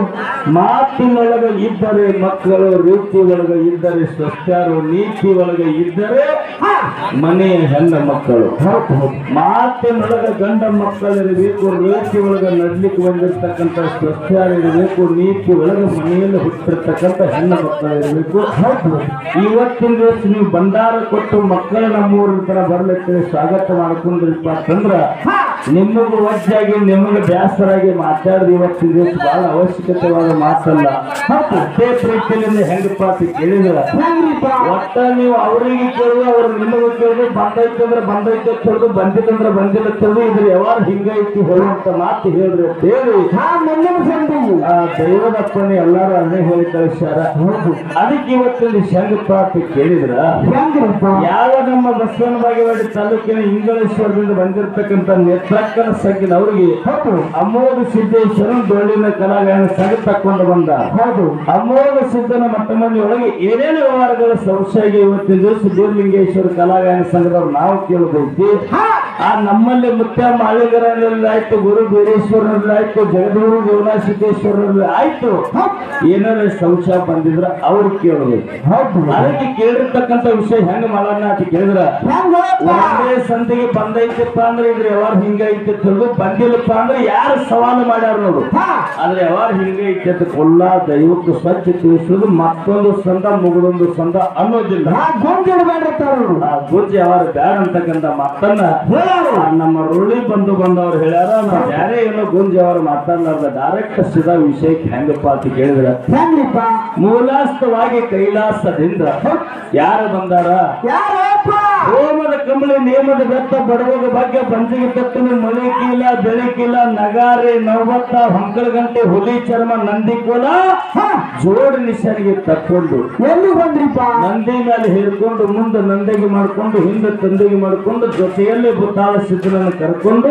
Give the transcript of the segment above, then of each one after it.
ಮಾತಿನೊಳಗೆ ಇದ್ದರೆ ಮಕ್ಕಳು ರೀತಿ ಒಳಗೆ ಇದ್ದರೆ ಸಸ್ಯಾರು ನೀತಿ ಒಳಗೆ ಇದ್ದರೆ ಮನೆ ಹೆಣ್ಣ ಮಕ್ಕಳು ಮಾತಿನೊಳಗೆ ಗಂಡ ಮಕ್ಕಳಿರಬೇಕು ರೀತಿ ಒಳಗೆ ನಡ್ಲಿಕ್ಕೆ ಬಂದಿರ್ತಕ್ಕಂಥ ಸಸ್ಯಾರ ಇರಬೇಕು ನೀತಿ ಒಳಗೆ ಮನೆಯಲ್ಲಿ ಹುಟ್ಟಿರ್ತಕ್ಕಂಥ ಹೆಣ್ಣು ಮಕ್ಕಳು ಇರಬೇಕು ಇವತ್ತಿನ ದಿವಸ ನೀವು ಭಂಡಾರ ಕೊಟ್ಟು ಮಕ್ಕಳು ನಮ್ಮೂರಿನ ತರ ಬರ್ಲಿಕ್ಕೆ ಸ್ವಾಗತ ಮಾಡ್ಕೊಂಡಿರಪ್ಪ ಅಂತಂದ್ರ ನಿಮಗೂ ವಜ್ಜಾಗಿ ನಿಮಗೆ ಬೇಸರಾಗಿ ಮಾತಾಡಿದ ಇವತ್ತಿನ ದಿವಸ ಬಹಳ ಅವಶ್ಯಕತೆವಾದ ಮಾತಲ್ಲ ಅಷ್ಟೇ ಪ್ರೀತಿಯಿಂದ ಹೆಂಗಪ್ಪ ಅಂತ ಕೇಳಿದ್ರ ಒಟ್ಟ ನೀವು ಅವರಿಗೆ ಕೇಳಿದ್ರು ಅವ್ರು ನಿಮಗೂ ಕೇಳಿದ್ರು ಬಂದೈತೆ ಅಂದ್ರೆ ಬಂದೈತೆ ಅಂತ ಹೇಳುದು ಬಂದಿತ್ತಂದ್ರೆ ಬಂದಿಲ್ಲ ಅಂತ ಹೇಳುದು ಇದ್ರ ಯಾವಾಗ ಹಿಂಗೈತಿ ಹೇಳುವಂತ ಮಾತು ಹೇಳ್ರಿ ಅಂತ ಹೇಳಿ ಆ ದೈವದಪ್ಪನೇ ಎಲ್ಲಾರು ಅದನ್ನೇ ಹೇಳಿ ಕಳಿಸ್ಯಾರ ಅದಕ್ಕೆ ಇವತ್ತಿನ ಶಂಗಪ್ಪ ಅಂತ ಕೇಳಿದ್ರ ಯಾವ ನಮ್ಮ ಬಸವನ ಬಾಗೇವಾಡಿ ತಾಲೂಕಿನ ಇಂಗಳೇಶ್ವರದಿಂದ ಬಂದಿರತಕ್ಕಂತ ನೇತ್ರಕ್ಕನ ಸಂಖ್ಯೆನ ಅವರಿಗೆ ಅಮೋಘ ಸಿದ್ದೇಶ್ವರ ಡೊಳ್ಳಿನ ಕಲಾಗಾಯನ ಸಂಘ ತಕೊಂಡು ಬಂದ ಹೌದು ಅಮೋಘ ಸಿದ್ದನ ಮಟ್ಟ ಒಳಗೆ ಏನೇನು ವ್ಯವಹಾರಗಳ ಸಂಶಯ ಇವತ್ತಿನ ದಿವಸ ಬೀರ್ಲಿಂಗೇಶ್ವರ ಕಲಾಗಾಯನ ಸಂಘದವ್ರು ನಾವು ಕೇಳಬೇಕು ಆ ನಮ್ಮಲ್ಲಿ ಮುತ್ಯ ಮಾಳಿಗರಲ್ಲಿ ಆಯ್ತು ಗುರು ಬೀರೇಶ್ವರಲ್ಲಿ ಆಯ್ತು ಜಗದ್ಗುರು ದೇವನಾ ಸಿದ್ದೇಶ್ವರಲ್ಲಿ ಆಯ್ತು ಏನಾರ ಸಂಶಯ ಬಂದಿದ್ರ ಅವ್ರು ಕೇಳಬೇಕು ಅದಕ್ಕೆ ಕೇಳಿರ್ತಕ್ಕಂಥ ವಿಷಯ ಹೆಂಗ್ ಮಾಡೋಣ ಅಂತ ಕೇಳಿದ್ರ ಒಂದೇ ಸಂಧಿಗೆ ಬಂದೈತಪ್ಪ ಅಂದ್ರೆ ಇದ್ರ ಯಾವಾಗ ಹಿಂಗೈತೆ ಅಂತ ಹೇಳುದು ಬಂದಿಲ್ಲಪ್ಪ ಅಂದ್ರೆ ಯಾರು ಸವಾಲು ಮಾಡ್ಯಾರ ನೋಡು ಆದ್ರೆ ಯಾವಾಗ ಹಿಂಗೈತೆ ಅಂತ ಕೊಲ್ಲ ದೈವಕ್ಕೆ ಸ್ವಚ್ಛ ತಿಳಿಸೋದು ಮತ್ತೊಂದು ಸಂದ ಮುಗಿದೊಂದು ಸಂದ ಅನ್ನೋದಿಲ್ಲ ಆ ಗುಜ್ಜಿ ಯಾವಾಗ ಬ್ಯಾಡ ಅಂತಕ್ಕಂಥ ಮಾತನ್ನ ಆ ನಮ್ಮ ರುಳಿ ಬಂಧು ಬಂದವ್ರು ಹೇಳ್ಯಾರ ನಾವು ಯಾರೇ ಏನೋ ಗುಂಜಿ ಅವರು ಮಾತಾಡ್ಲಾರ್ದ ಡೈರೆಕ್ಟ್ ಸಿದಾ ವಿಷಯಕ್ಕೆ ಹೆಂಗಪ್ಪ ಅಂತ ಕೇಳಿದ್ರ ಮೂಲಾಸ್ತವಾಗಿ ಕೈಲಾಸದಿಂದ ಯಾರು ಬಂದಾರ ಹೋಮದ ಕಂಬಳಿ ನೇಮದ ಬೆತ್ತ ಬಡವಗ ಬಗ್ಗೆ ಬಂಜಿಗೆ ತತ್ತಿನ ಮಳಿಕಿಲ್ಲ ಬೆಳಕಿಲ್ಲ ನಗಾರಿ ನವತ್ತ ಹೊಂಕಳ ಗಂಟೆ ಹುಲಿ ಚರ್ಮ ನಂದಿ ಕೋಲ ಜೋಡಿ ನಿಶಾನಿಗೆ ತಕ್ಕೊಂಡು ಎಲ್ಲಿ ಬಂದ್ರಿಪ್ಪ ನಂದಿ ಮೇಲೆ ಹೇರ್ಕೊಂಡು ಮುಂದೆ ನಂದಿಗೆ ಮಾಡ್ಕೊಂಡು ಹಿಂದೆ ತಂದೆಗೆ ಮಾಡ್ಕೊಂಡು ಜೊತೆಯಲ್ಲಿ ಬುತ್ತಾಳ ಸಿದ್ದನನ್ನು ಕರ್ಕೊಂಡು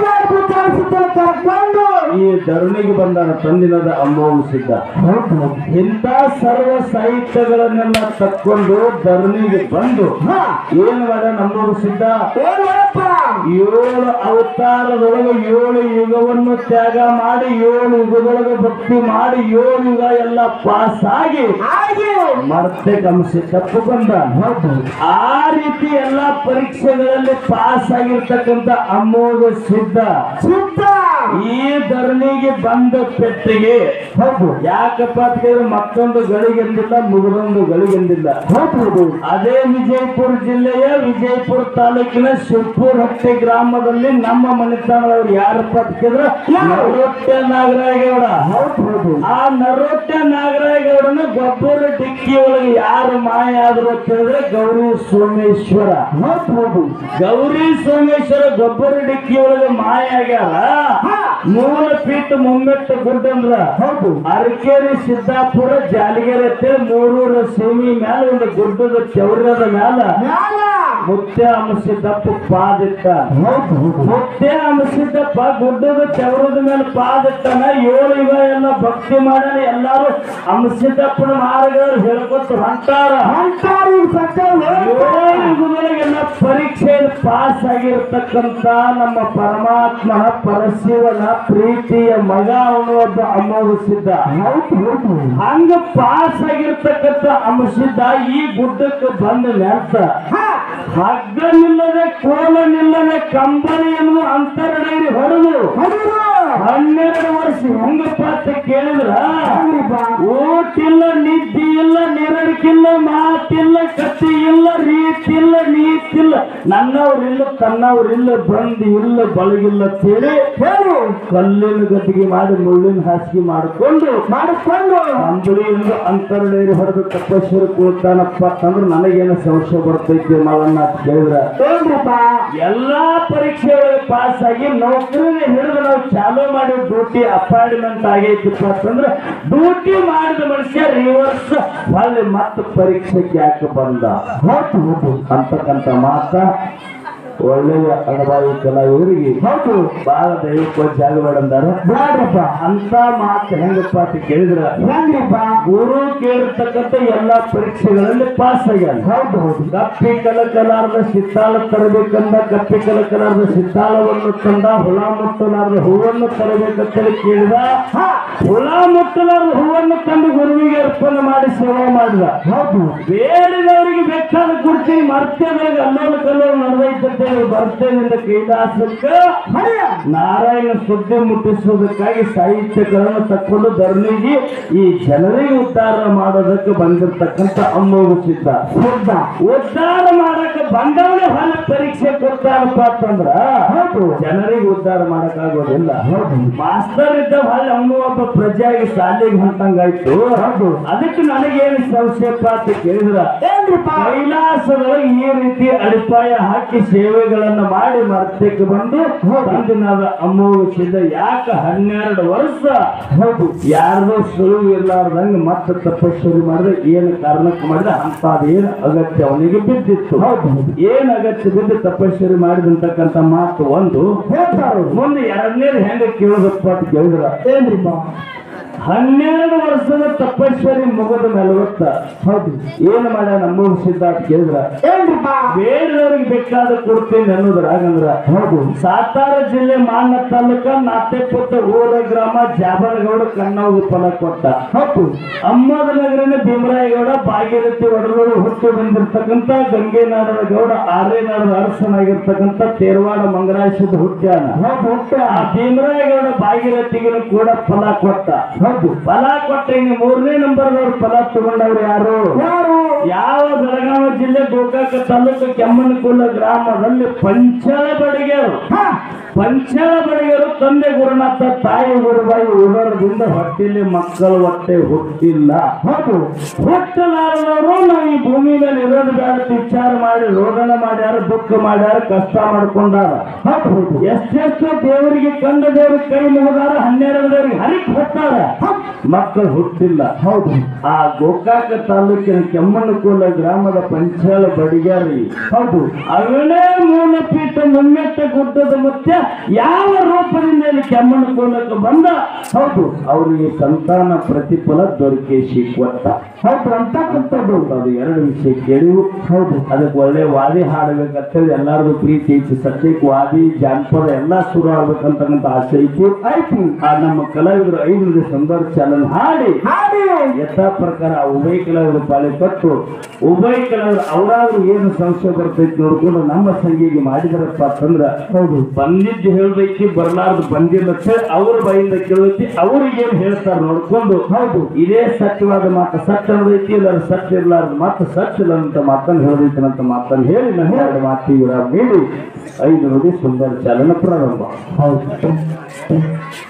ಕರ್ಕೊಂಡು ಈ ಧರಣಿಗೆ ಬಂದಾನ ತಂದಿನದ ಅಮ್ಮೋಗ ಸಿದ್ಧ ಇಂಥ ಸರ್ವ ಸಾಹಿತ್ಯಗಳನ್ನೆಲ್ಲ ತಕ್ಕೊಂಡು ಧರಣಿಗೆ ಬಂದು ಏನ್ ಮಾಡ ನಮ್ಮೂರು ಸಿದ್ಧ ಏನಪ್ಪ ಏಳು ಅವತಾರದೊಳಗೆ ಏಳು ಯುಗವನ್ನು ತ್ಯಾಗ ಮಾಡಿ ಏಳು ಯುಗದೊಳಗೆ ಭಕ್ತಿ ಮಾಡಿ ಏಳು ಯುಗ ಎಲ್ಲ ಪಾಸ್ ಆಗಿ ಹಾಗೆ ಮರ್ತೆ ಗಮನಿಸಿ ತಪ್ಪು ಬಂದ ಆ ರೀತಿ ಎಲ್ಲಾ ಪರೀಕ್ಷೆಗಳಲ್ಲಿ ಪಾಸ್ ಆಗಿರ್ತಕ್ಕಂಥ ಅಮೋಘ ಸಿದ್ಧ ಸಿದ್ಧ ಈ ಧರಣಿಗೆ ಬಂದ ಪೆಟ್ಟಿಗೆ ಹೌದು ಯಾಕಪ್ಪ ಅಂತ ಕೇಳಿದ್ರೆ ಮತ್ತೊಂದು ಗಳಿಗೆಂದಿಲ್ಲ ಮುಗಿದೊಂದು ಗಳಿಗೆಂದಿಲ್ಲ ಹೌದು ಅದೇ ವಿಜಯಪುರ ಜಿಲ್ಲೆಯ ವಿಜಯಪುರ ತಾಲೂಕಿನ ಶಿವಪುರ ಹಟ್ಟಿ ಗ್ರಾಮದಲ್ಲಿ ನಮ್ಮ ಮನೆತನದವ್ರು ಯಾರಪ್ಪ ಅಂತ ಕೇಳಿದ್ರೆ ನರೋಟ್ಯ ನಾಗರಾಯಗೌಡ ಹೌದು ಹೌದು ಆ ನರೋಟ್ಯ ನಾಗರಾಯಗೌಡನ ಗೊಬ್ಬರ ಡಿಕ್ಕಿ ಒಳಗೆ ಯಾರು ಮಾಯ ಆದ್ರು ಅಂತ ಹೇಳಿದ್ರೆ ಗೌರಿ ಸೋಮೇಶ್ವರ ಹೌದು ಹೌದು ಗೌರಿ ಸೋಮೇಶ್ವರ ಗೊಬ್ಬರ ಡಿಕ್ಕಿ ಒಳಗೆ ಮಾಯ ಆಗ್ಯಾರ ಮೂಲ ಫೀಟ್ ಮುಮ್ಮೆಟ್ಟು ಗುಡ್ಡ ಅಂದ್ರ ಹೌದು ಅರಕೇರಿ ಸಿದ್ದಾಪುರ ಜಾಲಿಗೆರೆ ಅಂತೇಳಿ ಮೂರೂರ ಸೀಮಿ ಮ್ಯಾಲ ಒಂದು ಗುಡ್ಡದ ಚೌರ್ಯದ ಮ್ಯಾಲ ಮ್ಯಾಲ ಮುತ್ಯ ಅಂಶಿದ್ದಪ್ಪ ಪಾದಿಟ್ಟ ಹೌದು ಹೌದು ಮುತ್ಯ ಅಂಶಿದ್ದಪ್ಪ ಗುಡ್ಡದ ಚೌರದ ಮೇಲೆ ಪಾದಿಟ್ಟನ ಏಳು ಯುಗ ಎಲ್ಲ ಭಕ್ತಿ ಮಾಡಲಿ ಎಲ್ಲಾರು ಅಂಶಿದ್ದಪ್ಪನ ಮಾರ್ಗಗಳು ಹೇಳ್ಕೊತ ಹೊಂಟಾರ ಅಂತಾರಿ ಸಕ್ಕರೆ ಏಳು ಯುಗದೊಳಗೆಲ್ಲ ಪರೀಕ್ಷೆಯಲ್ಲಿ ಪಾಸ್ ಆಗಿರ್ತಕ್ಕಂತ ನಮ್ಮ ಪರಮಾತ್ಮನ ಪರಶಿವನ ಪ್ರೀತಿಯ ಮಗ ಅವನು ಒಬ್ಬ ಅಮ್ಮೋಗ ಸಿದ್ಧ ಹೌದು ಹೌದು ಹಂಗ ಪಾಸ್ ಆಗಿರ್ತಕ್ಕಂಥ ಅಂಶಿದ್ದ ಈ ಗುಡ್ಡಕ್ಕೆ ಬಂದ ನೆರ್ತ ಹಗ್ಗ ನಿಲ್ಲದೆ ಕೋಲ ನಿಲ್ಲದೆ ಕಂಬನಿ ಎನ್ನುವ ಅಂತರಡೈರಿ ಹೊಡೆದು ಹೌದು ಹನ್ನೆರಡು ವರ್ಷ ಹೆಂಗಪ್ಪ ಅಂತ ಕೇಳಿದ್ರ ಹೌದಪ್ಪ. ಊಟಿಲ್ಲ ನಿದ್ದಿ ಇಲ್ಲ ನಿರಡಿಕಿಲ್ಲ ಮಾತಿಲ್ಲ ಕತ್ತಿ ಇಲ್ಲ ರೀತಿ ಇಲ್ಲ ನೀತಿಲ್ಲ ನನ್ನವ್ರಿಲ್ಲ ತನ್ನವ್ರಿಲ್ಲ ಬಂದಿ ಇಲ್ಲ ಬಳಗಿಲ್ಲ ಅಂತೇಳಿ ಹೇಳು ಕಲ್ಲಿನ ಗದ್ದಿಗೆ ಮಾಡಿ ಮುಳ್ಳಿನ ಹಾಸಿಗೆ ಮಾಡಿಕೊಂಡು ಮಾಡಿಕೊಂಡು ಅಂಬುಲಿಯಿಂದ ಅಂತರ್ಡೇರಿ ಹೊಡೆದು ತಪಸ್ಸರು ಕೂತಾನಪ್ಪ ಅಂತಂದ್ರೆ ನನಗೇನು ಸಂಶಯ ಬರ್ತೈತಿ ಮಾವನ್ನ ಅಂತ ಕೇಳಿದ್ರ ಏನ್ರಪ್ಪ ಎಲ್ಲಾ ಪರೀಕ್ಷೆಗಳಿಗೆ ಪಾಸ್ ಆಗಿ ನೌಕರಿನ ಹಿಡಿದು ನಾವು ಚಾಲೂ ಮಾಡಿ ಡ್ಯೂಟಿ ಅಪಾಯಿಂಟ್ಮೆಂಟ್ ಆಗೈತಿಪ್ಪ ಅಂತಂದ್ರೆ ಡ್ಯೂಟಿ ಮಾಡಿದ ಮನುಷ್ಯ ರಿವರ್ಸ್ ಹೊಳ್ಳಿ ಮತ್ತೆ ಪರೀಕ್ಷೆಗೆ ಯಾಕೆ ಬಂದ ಹೌದು ಹೌದು ಅಂತಕ್ಕಂಥ ಮಾತ ಒಳ್ಳೆಯ ಅನುಭವಿ ಕಲಾವಿದರಿಗೆ ಹೌದು ಬಹಳ ದೈವಕ್ಕೆ ಜಾಗ ಬೇಡಂದಾರ ಬ್ಯಾಡ್ರಪ್ಪ ಅಂತ ಮಾತು ಹೆಂಗಪ್ಪ ಅಂತ ಕೇಳಿದ್ರ ಹೆಂಗ್ರಿಪ್ಪ ಗುರು ಕೇಳಿರ್ತಕ್ಕಂಥ ಎಲ್ಲಾ ಪರೀಕ್ಷೆಗಳಲ್ಲಿ ಪಾಸ್ ಆಗ್ಯಾನ ಹೌದು ಹೌದು ಕಪ್ಪಿ ಕಲಕಲಾರದ ಸಿತ್ತಾಳ ತರಬೇಕಂದ ಕಪ್ಪಿ ಕಲಕಲಾರದ ಸಿತ್ತಾಳವನ್ನು ತಂದ ಹುಳ ಮುಟ್ಟಲಾರದ ಹೂವನ್ನು ತರಬೇಕಂತೇಳಿ ಕೇಳಿದ ಹಾ ಹುಳ ಮುಟ್ಟಲಾರದ ಹೂವನ್ನು ತಂದು ಗುರುವಿಗೆ ಅರ್ಪಣೆ ಮಾಡಿ ಸೇವೆ ಮಾಡಿದ ಹೌದು ಬೇಡಿದವರಿಗೆ ಬೇಕಾದ ಕುರ್ಚಿ ಮರ್ತ್ಯದಾಗ ಅಲ್ಲೋಲ ಕಲ್ಲೋಲ ನಡೆದೈತಂತೇಳಿ ಬರ್ತೇನಿಂದ ಕೈಲಾಸಕ್ಕೆ ಹರಿಯ ನಾರಾಯಣ ಸುದ್ದಿ ಮುಟ್ಟಿಸುವುದಕ್ಕಾಗಿ ಸಾಹಿತ್ಯಗಳನ್ನು ತಕ್ಕೊಂಡು ಧರ್ಮಿಗೆ ಈ ಜನರಿಗೆ ಉದ್ಧಾರ ಮಾಡೋದಕ್ಕೆ ಬಂದಿರತಕ್ಕಂತ ಅಮ್ಮೋಗ ಸಿದ್ಧ ಶುದ್ಧ ಉದ್ಧಾರ ಮಾಡಕ್ಕೆ ಬಂದವನೇ ಹೊಲ ಪರೀಕ್ಷೆ ಕೊಡ್ತಾರಪ್ಪ ಅಂತಂದ್ರ ಹೌದು ಜನರಿಗೆ ಉದ್ಧಾರ ಮಾಡಕ್ ಆಗೋದಿಲ್ಲ ಹೌದು ಮಾಸ್ತರ್ ಇದ್ದ ಹೊಳ್ಳಿ ಅವನು ಒಬ್ಬ ಪ್ರಜೆಯಾಗಿ ಶಾಲೆಗೆ ಹೊಂಟಂಗಾಯ್ತು ಹೌದು ಅದಕ್ಕೆ ನನಗೇನು ಸಂಕ್ಷೇಪ ಅಂತ ಕೇಳಿದ್ರ ಏನ್ರಿಪ್ಪ ಕೈಲಾಸದೊಳಗೆ ಈ ರೀತಿ ಅಡಿಪಾಯ ಹಾಕಿ ಸೇವೆಗಳನ್ನ ಮಾಡಿ ಮರ್ತಕ್ಕೆ ಬಂದು ಬಂದಿನಾದ ಅಮೋಘಿಸಿದ ಯಾಕ ಹನ್ನೆರಡು ವರ್ಷ ಹೌದು ಯಾರ್ದೋ ಸುಳುವು ಇರ್ಲಾರ್ದಂಗ ಮತ್ತೆ ತಪಸ್ಸರಿ ಮಾಡಿದ್ರೆ ಏನು ಕಾರಣಕ್ಕೆ ಮಾಡಿದ್ರೆ ಅಂತದೇನು ಅಗತ್ಯ ಅವನಿಗೆ ಬಿದ್ದಿತ್ತು ಹೌದು ಹೌದು ಏನ್ ಅಗತ್ಯ ಬಿದ್ದು ತಪಸ್ಸರಿ ಮಾಡಿದಂತಕ್ಕಂಥ ಮಾತು ಒಂದು ಹೇಳ್ತಾರು ಮುಂದೆ ಎರಡನೇದು ಹೆಂಗ ಕೇಳೋದಪ್ಪ ಅಂತ ಕೇಳಿದ್ರ ಏನ್ರಿಪ್ಪ ಹನ್ನೆರಡು ವರ್ಷದ ತಪಸ್ಸರಿ ಮುಗಿದ ನಲವತ್ತ ಹೌದು ಏನು ಮಾಡ್ಯಾನ ಅಮ್ಮೋಘ ಸಿದ್ಧಾರ್ಥ ಕೇಳಿದ್ರ ಏನ್ರಿಪ್ಪ ಬೇರೆದವ್ರಿಗೆ ಬೇಕಾದ ಕೊಡ್ತೀನಿ ಅನ್ನೋದ್ರಾಗಂದ್ರ ಹೌದು ಸಾತಾರ ಜಿಲ್ಲೆ ಮಾನ ತಾಲೂಕ ನಾತೆಪುತ್ತ ಊರ ಗ್ರಾಮ ಜಾಬನಗೌಡ ಕಣ್ಣವ್ಗ ಫಲ ಕೊಟ್ಟ ಹೌದು ಅಮ್ಮದ ನಗರನ ಭೀಮರಾಯಗೌಡ ಭಾಗೀರಥಿ ಒಡಲೂರು ಹುಟ್ಟಿ ಬಂದಿರತಕ್ಕಂತ ಗಂಗೆನಾಡದ ಗೌಡ ಆರೇನಾಡದ ಅರಸನಾಗಿರ್ತಕ್ಕಂಥ ತೇರವಾಡ ಮಂಗರಾಶದ ಹುಟ್ಟ್ಯಾನ ಹೌದು ಹುಟ್ಟ ಆ ಭೀಮರಾಯಗೌಡ ಭಾಗೀರಥಿಗೂ ಕೂಡ ಫಲ ಕೊಟ್ಟ ಹೌದು ಫಲ ಕೊಟ್ಟ ಇನ್ನು ಮೂರನೇ ನಂಬರ್ದವ್ರು ಫಲ ತಗೊಂಡವ್ರು ಯಾರು ಯಾರು ಯಾವ ಬೆಳಗಾವಿ ಜಿಲ್ಲೆ ಗೋಕಾಕ ತಾಲೂಕು ಕೆಮ್ಮನಕುಲ ಗ್ರಾಮದಲ್ಲಿ ಪಂಚಾಳ ಬಡಿಗೆರು ಹಾ ಪಂಚಾಳ ಬಡಿಗೆರು ತಂದೆ ಗುರುನಾಥ ತಾಯಿ ಗುರುಬಾಯಿ ಉದರದಿಂದ ಹೊಟ್ಟಿಲಿ ಮಕ್ಕಳು ಹೊಟ್ಟೆ ಹುಟ್ಟಿಲ್ಲ ಹೌದು ಹುಟ್ಟಲಾರದವರು ನಾವು ಈ ಭೂಮಿ ಮೇಲೆ ಇರೋದು ಬೇಡ ಅಂತ ವಿಚಾರ ಮಾಡಿ ರೋದನ ಮಾಡ್ಯಾರ ದುಃಖ ಮಾಡ್ಯಾರ ಕಷ್ಟ ಮಾಡ್ಕೊಂಡಾರ ಹೌದು ಹೌದು ಎಷ್ಟೆಷ್ಟು ದೇವರಿಗೆ ಕಂಡ ದೇವ್ರಿಗೆ ಕೈ ಮುಗಿದಾರ ಹನ್ನೆರಡು ದೇವರಿಗೆ ಹರಿಕ್ ಹೊತ್ತಾರ ಮಕ್ಕಳು ಹುಟ್ಟಿಲ್ಲ ಹೌದು ಆ ಗೋಕಾಕ ತಾಲೂಕಿನ ಕೆಮ್ಮಣ್ಣಕೋಲ ಗ್ರಾಮದ ಪಂಚಾಳ ಬಡಿಗಾರಿ ಹೌದು ಅವನೇ ಮೂಲಪೀಠ ಮುಮ್ಮೆಟ್ಟ ಗುಡ್ಡದ ಮುತ್ಯ ಯಾವ ರೂಪದಿಂದ ಇಲ್ಲಿ ಕೆಮ್ಮಣ್ಣಕೋಲಕ್ಕೆ ಬಂದ ಹೌದು ಅವರಿಗೆ ಸಂತಾನ ಪ್ರತಿಫಲ ದೊರಕಿಸಿ ಕೊಟ್ಟ ಹೌದು ಅಂತಕ್ಕಂಥದ್ದು ಅದು ಎರಡು ವಿಷಯ ಕೇಳಿವು ಹೌದು ಅದಕ್ಕೆ ಒಳ್ಳೆ ವಾದಿ ಹಾಡಬೇಕಂತೇಳಿ ಎಲ್ಲಾರ್ದು ಪ್ರೀತಿ ಐತಿ ಸದ್ಯಕ್ಕೆ ವಾದಿ ಜಾನಪದ ಎಲ್ಲಾ ಶುರು ಆಗ್ಬೇಕಂತಕ್ಕಂಥ ಆಸೆ ಐತಿ ಐತಿ ಆ ನಮ್ಮ ಕಲಾವಿದರು ಐದು ನಿಮಿಷ ಸುಂದರ ಚಾಲನ್ ಹಾಡಿ ಹಾಡಿ ಯಥಾ ಪ್ರಕಾರ ಆ ಉಭಯ ಕಲಾವಿದರು ಪಾಳಿ ಕೊಟ್ಟು ಉಭಯ ಕಲಾವಿದರು ಅವರಾದ್ರೂ ಏನು ಸಂಶಯ ಬರ್ತೈತಿ ನೋಡ್ಕೊಂಡು ನಮ್ಮ ಸಂಘಿಗೆ ಮಾಡಿದಾರಪ್ಪ ಅಂತಂದ್ರ ಹೌದು ಬಂದಿದ್ದು ಹೇಳ್ದೈತಿ ಬರ್ಲಾರ್ದು ಬಂದಿಲ್ಲ ಅಂತ ಹೇಳಿ ಅವ್ರ ಬಾಯಿಂದ ಕೇಳೈತಿ ಅವ್ರಿಗೆ ಏನ್ ಹೇಳ್ತಾರ ನೋಡ್ಕೊಂಡು ಹೌದು ಇದೇ ಸತ್ಯವಾದ ಮಾತು ಸತ್ಯ ಅನ್ನೋದೈತಿ ಇಲ್ಲ ಸತ್ಯ ಇರ್ಲಾರ್ದು ಮಾತು ಸತ್ಯ ಇಲ್ಲ ಅಂತ ಮಾತನ್ನು ಹೇಳ್ದೈತಿ ಅಂತ ಮಾತನ್ನು ಹೇಳಿ ನಾನು ಎರಡು ಮಾತಿಗೆ ವಿರಾಮ ನೀಡಿ ಐದು ನುಡಿ ಸುಂದರ ಚಾಲನ ಪ್ರಾರಂಭ ಹೌದು